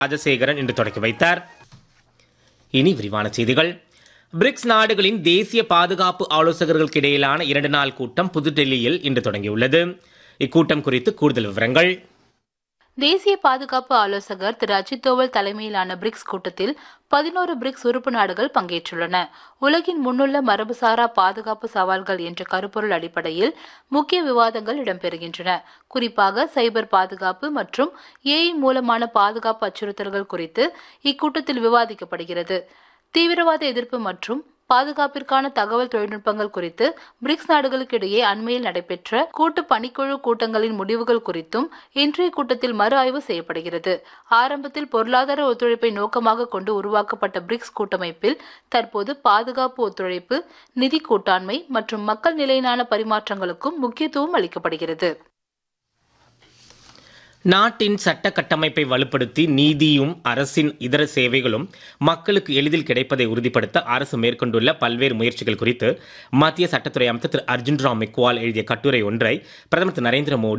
ராஜசேகரன் இன்று தொடங்கி வைத்தார் இனி விரிவான செய்திகள் பிரிக்ஸ் நாடுகளின் தேசிய பாதுகாப்பு ஆலோசகர்களுக்கு இடையிலான இரண்டு நாள் கூட்டம் புதுடெல்லியில் இன்று தொடங்கியுள்ளது இக்கூட்டம் குறித்து கூடுதல் விவரங்கள் தேசிய பாதுகாப்பு ஆலோசகர் திரு அஜித் தோவல் தலைமையிலான பிரிக்ஸ் கூட்டத்தில் பதினோரு பிரிக்ஸ் உறுப்பு நாடுகள் பங்கேற்றுள்ளன உலகின் முன்னுள்ள மரபுசாரா பாதுகாப்பு சவால்கள் என்ற கருப்பொருள் அடிப்படையில் முக்கிய விவாதங்கள் இடம்பெறுகின்றன குறிப்பாக சைபர் பாதுகாப்பு மற்றும் ஏஐ மூலமான பாதுகாப்பு அச்சுறுத்தல்கள் குறித்து இக்கூட்டத்தில் விவாதிக்கப்படுகிறது தீவிரவாத எதிர்ப்பு மற்றும் பாதுகாப்பிற்கான தகவல் தொழில்நுட்பங்கள் குறித்து பிரிக்ஸ் நாடுகளுக்கு இடையே அண்மையில் நடைபெற்ற கூட்டு பணிக்குழு கூட்டங்களின் முடிவுகள் குறித்தும் இன்றைய கூட்டத்தில் மறு ஆய்வு செய்யப்படுகிறது ஆரம்பத்தில் பொருளாதார ஒத்துழைப்பை நோக்கமாக கொண்டு உருவாக்கப்பட்ட பிரிக்ஸ் கூட்டமைப்பில் தற்போது பாதுகாப்பு ஒத்துழைப்பு நிதி கூட்டாண்மை மற்றும் மக்கள் நிலையிலான பரிமாற்றங்களுக்கும் முக்கியத்துவம் அளிக்கப்படுகிறது நாட்டின் சட்ட கட்டமைப்பை வலுப்படுத்தி நீதியும் அரசின் இதர சேவைகளும் மக்களுக்கு எளிதில் கிடைப்பதை உறுதிப்படுத்த அரசு மேற்கொண்டுள்ள பல்வேறு முயற்சிகள் குறித்து மத்திய சட்டத்துறை அமைச்சர் திரு அர்ஜுன் ராம் மெக்வால் எழுதிய கட்டுரை ஒன்றை பிரதமர் திரு நரேந்திர மோடி